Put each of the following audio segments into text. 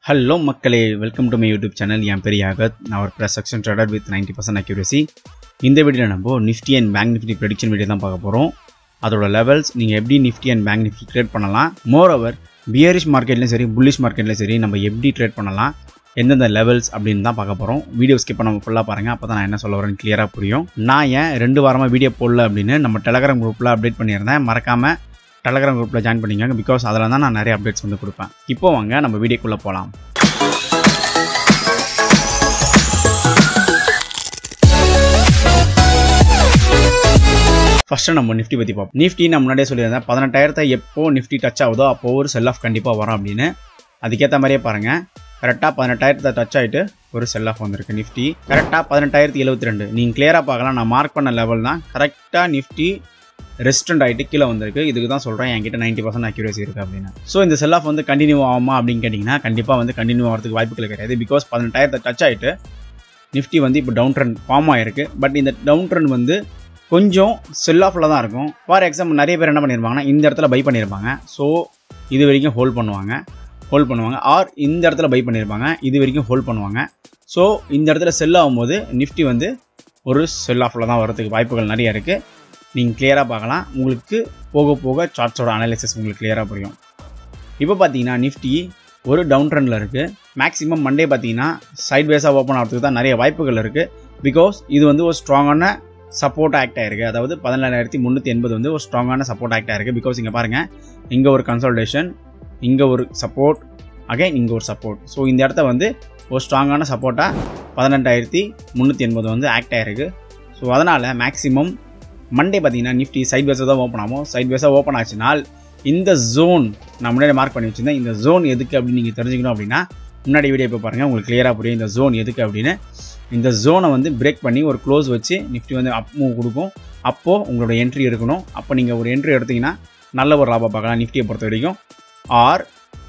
hello மக்களே welcome to my YouTube channel என் பேர் யாகத் நான் ஒரு plus section trader with ninety percent accuracy இந்த வீடியோ நம்ம Nifty and bank Nifty prediction video தான் பார்க்க போகிறோம் அதோட லெவல்ஸ் நீங்கள் எப்படி Nifty and bank Nifty trade பண்ணலாம் மோர் ஓவர் பியரிஷ் மார்க்கெட்லையும் சரி புல்லிஷ் மார்க்கெட்லையும் சரி நம்ம எப்படி ட்ரேட் பண்ணலாம் எந்தெந்த லெவல்ஸ் அப்படின்னு தான் பார்க்க போகிறோம் வீடியோ ஸ்கிப் பண்ண ஃபுல்லாக பாருங்கள் அப்போ தான் நான் என்ன சொல்ல வரேன்னு கிளியராக புரியும் நான் ஏன் ரெண்டு வாரமாக வீடியோ போடல அப்படின்னு நம்ம டெலகிராம் குரூப்பில் அப்டேட் பண்ணியிருந்தேன் மறக்காமல் டெலகிராம் குரூப்பில் ஜாயின் பண்ணிக்கோங்க பிகாஸ் அதில் தான் நான் நிறைய அப்டேட்ஸ் வந்து கொடுப்பேன் இப்போ வாங்க நம்ம வீடியோக்குள்ளே போகலாம் ஃபஸ்ட்டு நம்ம நிஃப்டி பற்றி பார்ப்போம் நிஃப்டி நான் முன்னாடியே சொல்லியிருந்தேன் பதினெட்டாயிரத்தை எப்போ நிஃப்டி டச் ஆகுதோ அப்போ ஒரு செல் ஆஃப் கண்டிப்பாக வரும் அப்படின்னு அதுக்கேற்ற மாதிரியே பாருங்கள் கரெக்டாக பதினெட்டாயிரத்தை டச் ஆகிட்டு ஒரு செல் ஆஃப் வந்திருக்கு நிஃப்டி கரெக்டாக பதினெட்டாயிரத்தி எழுபத்தி ரெண்டு நீங்கள் கிளியராக பார்க்கலாம் நான் மார்க் பண்ண லெவல் தான் கரெக்டாக நிஃப்டி ரெஸ்டண்ட் ஆகிட்டு கீழே வந்திருக்கு இதுக்கு தான் சொல்கிறேன் என்கிட்ட நைன்ட்டி பர்சன்ட் அக்யூரேசி இருக்குது அப்படின்னு ஸோ இந்த செல் ஆஃப் வந்து கண்டினியூ ஆகுமா அப்படின்னு கேட்டிங்கன்னா கண்டிப்பாக வந்து கண்டினியூ ஆகிறதுக்கு வாய்ப்புகள் கிடையாது பிகாஸ் பதினெட்டாயிரத்தை டச் ஆகிட்டு நிஃப்டி வந்து இப்போ டவுன் ட்ரெண்ட் ஃபார்ம் ஆகிருக்கு பட் இந்த டவுன் ட்ரெண்ட் வந்து கொஞ்சம் செல் ஆஃபில் தான் இருக்கும் ஃபார் எக்ஸாம்பிள் நிறைய பேர் என்ன பண்ணியிருப்பாங்கன்னா இந்த இடத்துல பை பண்ணியிருப்பாங்க ஸோ இது வரைக்கும் ஹோல்ட் பண்ணுவாங்க ஹோல்ட் பண்ணுவாங்க ஆர் இந்த இடத்துல பை பண்ணியிருப்பாங்க இது வரைக்கும் ஹோல்ட் பண்ணுவாங்க ஸோ இந்த இடத்துல செல் ஆகும்போது நிஃப்டி வந்து ஒரு செல் ஆஃபில் தான் வரதுக்கு வாய்ப்புகள் நிறைய இருக்குது நீங்கள் கிளியராக பார்க்கலாம் உங்களுக்கு போக போக சார்ட்ஸோட அனாலிசிஸ் உங்களுக்கு கிளியராக புரியும் இப்போ பார்த்தீங்கன்னா நிஃப்டி ஒரு டவுன் ட்ரெண்டில் இருக்குது மேக்ஸிமம் மண்டே பார்த்தீங்கன்னா சைட் வேஸாக ஓப்பன் ஆகிறதுக்கு தான் நிறைய வாய்ப்புகள் இருக்குது பிகாஸ் இது வந்து ஒரு ஸ்ட்ராங்கான சப்போர்ட் ஆக்ட் ஆயிருக்கு அதாவது பதினேழாயிரத்தி முந்நூற்றி எண்பது வந்து ஒரு ஸ்ட்ராங்கான சப்போர்ட் ஆக்ட் ஆயிருக்கு பிகாஸ் இங்கே பாருங்கள் இங்கே ஒரு கன்சல்டேஷன் இங்கே ஒரு சப்போர்ட் அகைன் இங்கே ஒரு சப்போர்ட் ஸோ இந்த இடத்த வந்து ஒரு ஸ்ட்ராங்கான சப்போர்ட்டாக பதினெட்டாயிரத்தி முந்நூற்றி எண்பது வந்து ஆக்ட் ஆயிருக்கு ஸோ அதனால் மேக்ஸிமம் மண்டே பார்த்தீங்கன்னா நிஃப்டி சைட் பேஸாக தான் ஓப்பன் ஆகும் சைட் பேஸாக ஓப்பன் ஆச்சுனால் இந்த ஜோன் நான் முன்னாடி மார்க் பண்ணி வச்சுருந்தேன் இந்த ஜோன் எதுக்கு அப்படின்னு நீங்கள் தெரிஞ்சுக்கணும் அப்படின்னா முன்னாடி வீடியோ இப்போ பாருங்கள் உங்களுக்கு கிளியராக புரியும் இந்த ஜோன் எதுக்கு அப்படின்னு இந்த ஜோனை வந்து பிரேக் பண்ணி ஒரு க்ளோஸ் வச்சு நிஃப்டி வந்து அப் மூவ் கொடுக்கும் அப்போது உங்களோட என்ட்ரி எடுக்கணும் அப்போ நீங்கள் ஒரு என்ட்ரி எடுத்திங்கன்னா நல்ல ஒரு லாபம் பார்க்கலாம் நிஃப்டியை பொறுத்த வரைக்கும் ஆர்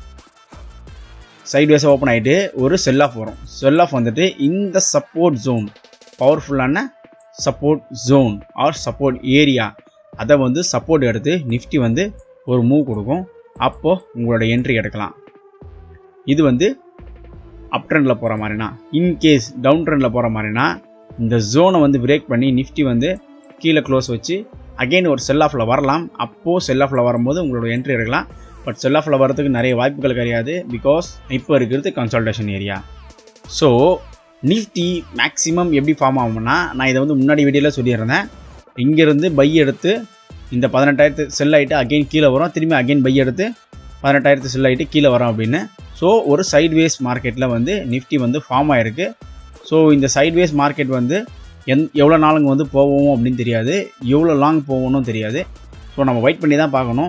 சைட் வேஸாக ஓப்பன் ஆகிட்டு ஒரு செல் ஆஃப் வரும் செல் ஆஃப் வந்துட்டு இந்த சப்போர்ட் ஜோன் பவர்ஃபுல்லான support zone or support area அதை வந்து சப்போர்ட் எடுத்து நிஃப்டி வந்து ஒரு மூவ் கொடுக்கும் அப்போது உங்களோட என்ட்ரி எடுக்கலாம் இது வந்து அப் ட்ரெண்டில் போகிற மாதிரினா இன்கேஸ் டவுன் ட்ரெண்டில் போகிற மாதிரினா இந்த ஜோனை வந்து பிரேக் பண்ணி நிஃப்டி வந்து கீழே க்ளோஸ் வச்சு அகெயின் ஒரு செல் ஆஃபில் வரலாம் அப்போது செல் ஆஃபில் வரும்போது உங்களோட என்ட்ரி எடுக்கலாம் பட் செல் ஆஃபில் வரதுக்கு நிறைய வாய்ப்புகள் கிடையாது பிகாஸ் இப்போ இருக்கிறது consultation area so Nifty maximum எப்படி ஃபார்ம் ஆகும்னா நான் இதை வந்து முன்னாடி வீடியோவில் சொல்லியிருந்தேன் இங்கேருந்து பை எடுத்து இந்த பதினெட்டாயிரத்து செல் ஆகிட்டு அகெயின் கீழே வரும் திரும்பி அகெயின் பை எடுத்து பதினெட்டாயிரத்து செல் ஆகிட்டு கீழே வரும் அப்படின்னு ஸோ ஒரு சைட்வேஸ் மார்க்கெட்டில் வந்து நிஃப்டி வந்து ஃபார்ம் ஆகிருக்கு ஸோ இந்த சைட்வேஸ் மார்க்கெட் வந்து எந் எவ்வளோ நாளுங்க வந்து போவோம் அப்படின்னு தெரியாது எவ்வளோ லாங் போகணும் தெரியாது ஸோ நம்ம வெயிட் பண்ணி தான் பார்க்கணும்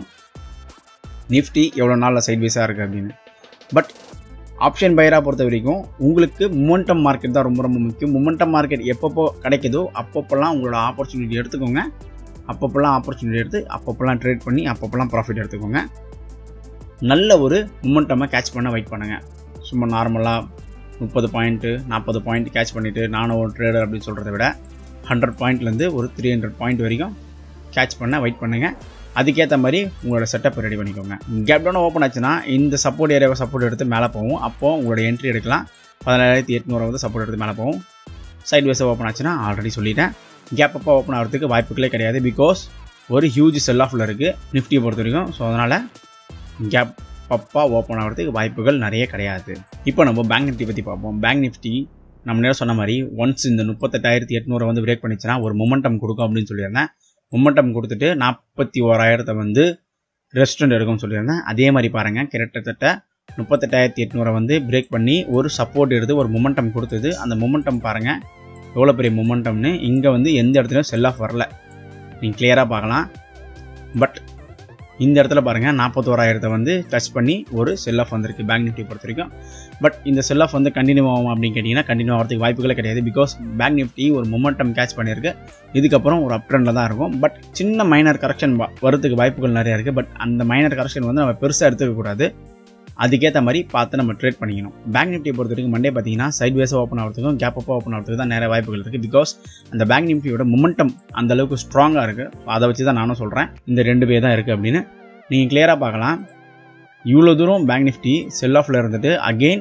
நிஃப்டி எவ்வளோ நாளில் சைட்வேஸாக இருக்குது அப்படின்னு பட் ஆப்ஷன் பையராக பொறுத்த வரைக்கும் உங்களுக்கு மொமெண்டம் மார்க்கெட் தான் ரொம்ப ரொம்ப முக்கியம் மொமெண்டம் மார்க்கெட் எப்பப்போ கிடைக்குதோ அப்பப்போல்லாம் உங்களோட ஆப்பர்ச்சுனிட்டி எடுத்துக்கோங்க அப்பப்போல்லாம் ஆப்பர்ச்சுனிட்டி எடுத்து அப்பப்போல்லாம் ட்ரேட் பண்ணி அப்பப்போல்லாம் ப்ராஃபிட் எடுத்துக்கோங்க நல்ல ஒரு மொமெண்டமாக கேட்ச் பண்ண வெயிட் பண்ணுங்கள் சும்மா நார்மலாக முப்பது பாயிண்ட்டு நாற்பது பாயிண்ட் கேட்ச் பண்ணிவிட்டு நானும் ஒரு ட்ரேடர் அப்படின்னு சொல்கிறத விட ஹண்ட்ரட் பாயிண்ட்லேருந்து ஒரு த்ரீ ஹண்ட்ரட் பாயிண்ட் வரைக்கும் கேட்ச் பண்ண வெயிட் பண்ணுங்கள் அதுக்கேற்ற மாதிரி உங்களோட செட்டப் ரெடி பண்ணிக்கோங்க கேப் டவுன் ஓப்பன் ஆச்சுன்னா இந்த சப்போர்ட் ஏரியாவை சப்போர்ட் எடுத்து மேலே போகும் அப்போது உங்களோட என்ட்ரி எடுக்கலாம் பதினேழாயிரத்தி எட்நூறு வந்து சப்போர்ட் எடுத்து மேலே போகும் சைட் வேஸாக ஓப்பன் ஆச்சுன்னா ஆல்ரெடி சொல்லிட்டேன் கேப் அப்போ ஓப்பன் ஆகிறதுக்கு வாய்ப்புகளே கிடையாது பிகாஸ் ஒரு ஹியூஜ் செல் ஆஃபில் இருக்குது நிஃப்டியை பொறுத்த வரைக்கும் ஸோ அதனால் கேப் பப்பாக ஓப்பன் ஆகிறதுக்கு வாய்ப்புகள் நிறைய கிடையாது இப்போ நம்ம பேங்க் நிஃப்டி பற்றி பார்ப்போம் பேங்க் நிஃப்டி நம்ம நேரம் சொன்ன மாதிரி ஒன்ஸ் இந்த முப்பத்தெட்டாயிரத்தி எட்நூறு வந்து பிரேக் பண்ணிச்சுன்னா ஒரு மொமெண்டம் கொடுக்கும் அப்படின்னு சொல்லியிருந்தேன் மொமெண்டம் கொடுத்துட்டு நாற்பத்தி ஓராயிரத்தை வந்து ரெஸ்டாரண்ட் எடுக்கும்னு சொல்லியிருந்தேன் அதே மாதிரி பாருங்கள் கிட்டத்தட்ட முப்பத்தெட்டாயிரத்தி எட்நூறை வந்து பிரேக் பண்ணி ஒரு சப்போர்ட் எடுத்து ஒரு மொமெண்டம் கொடுத்தது அந்த மொமெண்டம் பாருங்கள் எவ்வளோ பெரிய மொமெண்டம்னு இங்கே வந்து எந்த இடத்துலையும் செல் ஆஃப் வரல நீங்கள் கிளியராக பார்க்கலாம் பட் இந்த இடத்துல பாருங்கள் நாற்பத்தோராயிரத்தை வந்து டச் பண்ணி ஒரு செல் ஆஃப் வந்திருக்கு பேங்க் நிஃப்டி பொறுத்த வரைக்கும் பட் இந்த செல் ஆஃப் வந்து கண்டினியூ ஆகும் அப்படின்னு கேட்டிங்கன்னா கண்டினியூ ஆகிறதுக்கு வாய்ப்புகளே கிடையாது பிகாஸ் பேங்க் நிஃப்டி ஒரு மொமெண்டம் கேட்ச் பண்ணியிருக்கு இதுக்கப்புறம் ஒரு அப் ட்ரெண்டில் தான் இருக்கும் பட் சின்ன மைனர் கரெக்ஷன் வரதுக்கு வாய்ப்புகள் நிறையா இருக்குது பட் அந்த மைனர் கரெக்ஷன் வந்து நம்ம பெருசாக எடுத்துக்கக்கூடாது அதுக்கேற்ற மாதிரி பார்த்து நம்ம ட்ரேட் பண்ணிக்கணும் பேங்க் நிஃப்டியை பொறுத்த வரைக்கும் மண்டே பார்த்தீங்கன்னா சைட் வேஸாக ஓப்பன் ஆகிறதுக்கும் கேப் அப்பாக ஓப்பன் ஆகிறதுக்கு தான் நிறைய வாய்ப்புகள் இருக்குது பிகாஸ் அந்த பேங்க் நிஃப்டியோட மொமெண்டம் அந்த அளவுக்கு ஸ்ட்ராங்காக இருக்குது அதை வச்சு தான் நானும் சொல்கிறேன் இந்த ரெண்டு பேர் தான் இருக்குது அப்படின்னு நீங்கள் கிளியராக பார்க்கலாம் இவ்வளோ தூரம் பேங்க் நிஃப்டி செல் ஆஃபில் இருந்துட்டு அகெயின்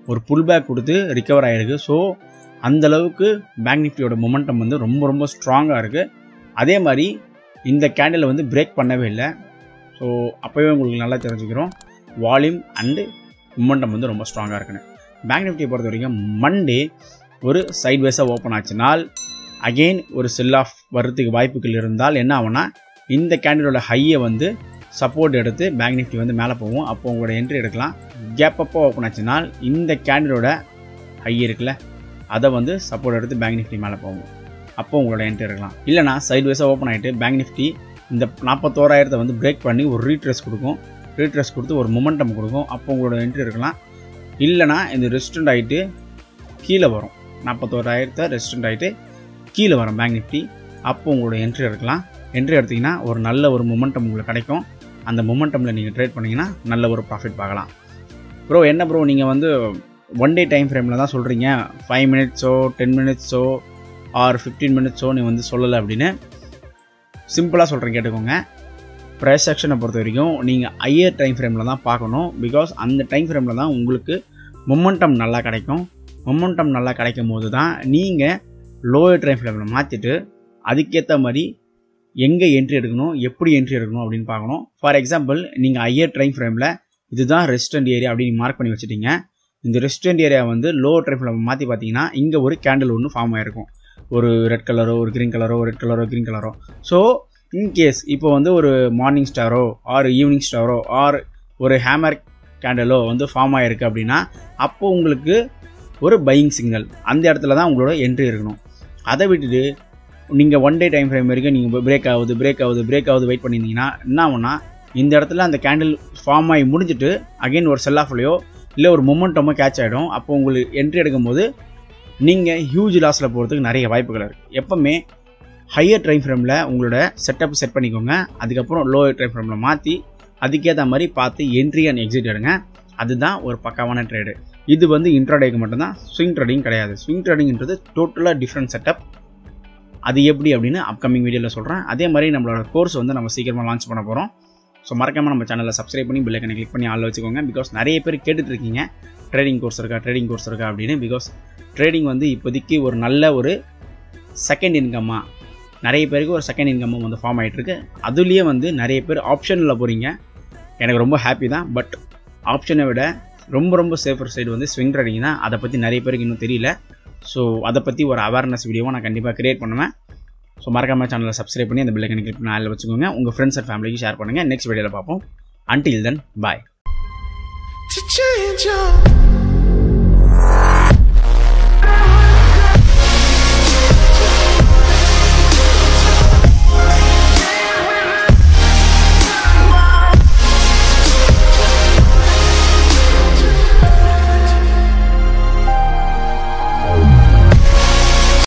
ஒரு புல் பேக் கொடுத்து ரிகவர் ஆகிருக்கு ஸோ அந்தளவுக்கு பேங்க் நிஃப்டியோட மொமெண்டம் வந்து ரொம்ப ரொம்ப ஸ்ட்ராங்காக இருக்குது அதே மாதிரி இந்த கேண்டில் வந்து பிரேக் பண்ணவே இல்லை ஸோ அப்போவே உங்களுக்கு நல்லா தெரிஞ்சுக்கிறோம் வால்யூம் அண்டு மொமெண்டம் வந்து ரொம்ப ஸ்ட்ராங்காக இருக்குன்னு பேங்க் நிஃப்டியை பொறுத்த வரைக்கும் மண்டே ஒரு சைட் வைஸாக ஓப்பன் ஆச்சுனால் அகெயின் ஒரு செல் ஆஃப் வர்றதுக்கு வாய்ப்புகள் இருந்தால் என்ன ஆகும்னா இந்த கேண்டிலோட ஹையை வந்து சப்போர்ட் எடுத்து பேங்க் நிஃப்டி வந்து மேலே போகும் அப்போ உங்களோட என்ட்ரி எடுக்கலாம் கேப் அப்போ ஓப்பன் ஆச்சுனால் இந்த கேண்டிலோட ஹை இருக்குல்ல அதை வந்து சப்போர்ட் எடுத்து பேங்க் நிஃப்டி மேலே போகும் அப்போ உங்களோட என்ட்ரி எடுக்கலாம் இல்லைனா சைட் வைஸாக ஓப்பன் ஆகிட்டு பேங்க் நிஃப்டி இந்த நாற்பத்தோராயிரத்தை வந்து பிரேக் பண்ணி ஒரு ரீட்ரெஸ் கொடுக்கும் ரீட்ரெஸ் கொடுத்து ஒரு மொமெண்டம் கொடுக்கும் அப்போ உங்களோட என்ட்ரி இருக்கலாம் இல்லைனா இந்த ரெஸ்டண்ட் ஆகிட்டு கீழே வரும் நாற்பத்தோராயிரத்தை ரெஸ்டண்ட் ஆகிட்டு கீழே வரும் பேங்க் நிஃப்டி அப்போ உங்களோட என்ட்ரி எடுக்கலாம் என்ட்ரி எடுத்திங்கன்னா ஒரு நல்ல ஒரு மொமெண்டம் உங்களுக்கு கிடைக்கும் அந்த மொமெண்டமில் நீங்கள் ட்ரேட் பண்ணிங்கன்னா நல்ல ஒரு ப்ராஃபிட் பார்க்கலாம் ப்ரோ என்ன ப்ரோ நீங்கள் வந்து ஒன் டே டைம் ஃப்ரேமில் தான் சொல்கிறீங்க ஃபைவ் மினிட்ஸோ டென் மினிட்ஸோ ஆர் ஃபிஃப்டீன் மினிட்ஸோ நீ வந்து சொல்லலை அப்படின்னு சிம்பிளாக சொல்கிறேன் கேட்டுக்கோங்க ப்ரைஸ் செக்ஷனை பொறுத்த வரைக்கும் நீங்கள் ஐயர் டைம் ஃப்ரேமில் தான் பார்க்கணும் பிகாஸ் அந்த டைம் ஃப்ரேமில் தான் உங்களுக்கு மொமெண்டம் நல்லா கிடைக்கும் மொமெண்டம் நல்லா கிடைக்கும் போது தான் நீங்கள் லோயர் டைம் ஃப்ரேமில் மாற்றிட்டு அதுக்கேற்ற மாதிரி எங்கே என்ட்ரி எடுக்கணும் எப்படி என்ட்ரி எடுக்கணும் அப்படின்னு பார்க்கணும் ஃபார் எக்ஸாம்பிள் நீங்கள் ஐயர் டைம் ஃப்ரேமில் இதுதான் ரெஸ்டன்ட் ஏரியா அப்படின்னு மார்க் பண்ணி வச்சுட்டீங்க இந்த ரெஸ்டன்ட் ஏரியா வந்து லோவர் டைம் ஃப்ரேம் மாற்றி பார்த்தீங்கன்னா இங்கே ஒரு கேண்டில் ஒன்று ஃபார்ம் ஆகிருக்கும் ஒரு ரெட் கலரோ ஒரு க்ரீன் கலரோ ரெட் கலரோ க்ரீன் கலரோ ஸோ இன்கேஸ் இப்போ வந்து ஒரு மார்னிங் ஸ்டாரோ ஆர் ஈவினிங் ஸ்டாரோ ஆர் ஒரு ஹேமர் கேண்டலோ வந்து ஃபார்ம் ஆகிருக்கு அப்படின்னா அப்போ உங்களுக்கு ஒரு பையிங் சிக்னல் அந்த இடத்துல தான் உங்களோட என்ட்ரி இருக்கணும் அதை விட்டுட்டு நீங்கள் ஒன் டே டைம் ஃப்ரேம் வரைக்கும் நீங்கள் பிரேக் ஆகுது பிரேக் ஆகுது பிரேக் ஆகுது வெயிட் பண்ணியிருந்தீங்கன்னா என்ன ஆகும்னா இந்த இடத்துல அந்த கேண்டில் ஃபார்ம் ஆகி முடிஞ்சிட்டு அகைன் ஒரு செல் ஆஃப்லையோ இல்லை ஒரு மொமெண்டமோ கேட்ச் ஆகிடும் அப்போ உங்களுக்கு என்ட்ரி எடுக்கும்போது நீங்கள் ஹியூஜ் லாஸில் போகிறதுக்கு நிறைய வாய்ப்புகள் இருக்குது எப்போவுமே ஹையர் டைம் ஃப்ரேமில் உங்களோட செட்டப் செட் பண்ணிக்கோங்க அதுக்கப்புறம் லோயர் டைம் ஃப்ரேமில் மாற்றி அதுக்கேற்ற மாதிரி பார்த்து என்ட்ரி அண்ட் எக்ஸிட் எடுங்க அதுதான் ஒரு பக்காவான ட்ரேடு இது வந்து இன்ட்ராடேக்கு மட்டும்தான் ஸ்விங் ட்ரேடிங் கிடையாது ஸ்விங் ட்ரேடிங்ன்றது டோட்டலாக டிஃப்ரெண்ட் செட்டப் அது எப்படி அப்படின்னு அப்கமிங் வீடியோவில் சொல்கிறேன் அதே மாதிரி நம்மளோட கோர்ஸ் வந்து நம்ம சீக்கிரமாக லான்ச் பண்ண போகிறோம் ஸோ மறக்காமல் நம்ம சேனலை சப்ஸ்கிரைப் பண்ணி பில்லைக்கனை கிளிக் பண்ணி ஆள் வச்சுக்கோங்க பிகாஸ் நிறைய பேர் கேட்டுட்டு இருக்கீங்க ட்ரேடிங் கோர்ஸ் இருக்கா ட்ரேடிங் கோர்ஸ் இருக்கா அப்படின்னு பிகாஸ் ட்ரேடிங் வந்து இப்போதைக்கு ஒரு நல்ல ஒரு செகண்ட் இன்கம்மாக நிறைய பேருக்கு ஒரு செகண்ட் இன்கம்மும் வந்து ஃபார்ம் ஆகிட்டு இருக்கு அதுலேயே வந்து நிறைய பேர் ஆப்ஷனில் போகிறீங்க எனக்கு ரொம்ப ஹாப்பி தான் பட் ஆப்ஷனை விட ரொம்ப ரொம்ப சேஃபர் சைடு வந்து ஸ்விங் ட்ரேடிங் தான் அதை பற்றி நிறைய பேருக்கு இன்னும் தெரியல ஸோ அதை பற்றி ஒரு அவேர்னஸ் வீடியோவை நான் கண்டிப்பாக க்ரியேட் பண்ணுவேன் ஸோ மறக்காம சேனலை சப்ஸ்கிரைப் பண்ணி அந்த பில்லைக்கனை கிளிக் பண்ணி ஆளில் வச்சுக்கோங்க உங்கள் ஃப்ரெண்ட்ஸ் அண்ட் ஃபேமிலிக்கு ஷேர் பண்ணுங்கள் நெக்ஸ்ட் வீடியோவில் பார்ப்போம் until then bye to change your